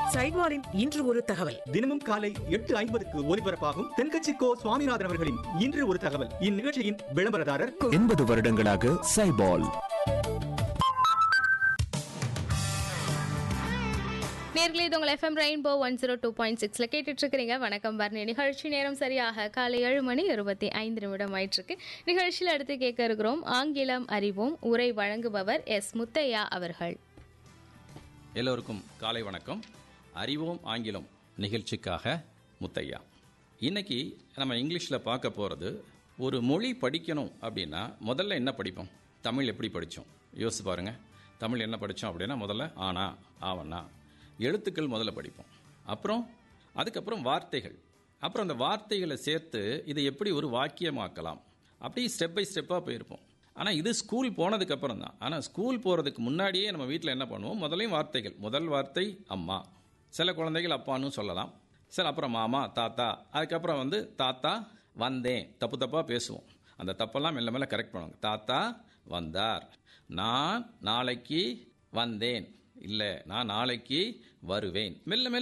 சைவாரின் இன்று ஒரு தகவல் தினமும் காலை எட்டு ஐம்பதுக்கு ஒலிபரப்பாகும் தென்கட்சி கோ சுவாமிநாதன் அவர்களின் இன்று ஒரு தகவல் இந்நிகழ்ச்சியின் விளம்பரதாரர் எண்பது வருடங்களாக சைபால் நேர்களே இது உங்கள் FM rainbow one zero two point சிக்ஸில் கேட்டுட்டு இருக்கிறீங்க வணக்கம் பர்ணி நிகழ்ச்சி நேரம் சரியாக காலை ஏழு மணி இருபத்தி ஐந்து நிமிடம் ஆயிட்டிருக்கு நிகழ்ச்சியில் அடுத்து கேட்க இருக்கிறோம் ஆங்கிலம் அறிவோம் உரை வழங்குபவர் எஸ் முத்தையா அவர்கள் எல்லோருக்கும் காலை வணக்கம் அறிவோம் ஆங்கிலம் நிகழ்ச்சிக்காக முத்தையா இன்னைக்கு நம்ம இங்கிலீஷில் பார்க்க போகிறது ஒரு மொழி படிக்கணும் அப்படின்னா முதல்ல என்ன படிப்போம் தமிழ் எப்படி படித்தோம் யோசிச்சு பாருங்க தமிழ் என்ன படித்தோம் அப்படின்னா முதல்ல ஆனா ஆவண்ணா எழுத்துக்கள் முதல்ல படிப்போம் அப்புறம் அதுக்கப்புறம் வார்த்தைகள் அப்புறம் அந்த வார்த்தைகளை சேர்த்து இதை எப்படி ஒரு வாக்கியமாக்கலாம் அப்படி ஸ்டெப் பை ஸ்டெப்பாக போயிருப்போம் ஆனால் இது ஸ்கூல் போனதுக்கு அப்புறம் தான் ஆனால் ஸ்கூல் போகிறதுக்கு முன்னாடியே நம்ம வீட்டில் என்ன பண்ணுவோம் முதலையும் வார்த்தைகள் முதல் வார்த்தை அம்மா சில குழந்தைகள் அப்பான்னு சொல்லலாம் சில அப்புறம் மாமா தாத்தா அதுக்கப்புறம் வந்து தாத்தா வந்தேன் தப்பு தப்பாக பேசுவோம் அந்த தப்பெல்லாம் மெல்ல மெல்ல கரெக்ட் பண்ணுவாங்க தாத்தா வந்தார் நான் நாளைக்கு வந்தேன் இல்லை நான் நாளைக்கு வருவேன் மெல்ல மெல்ல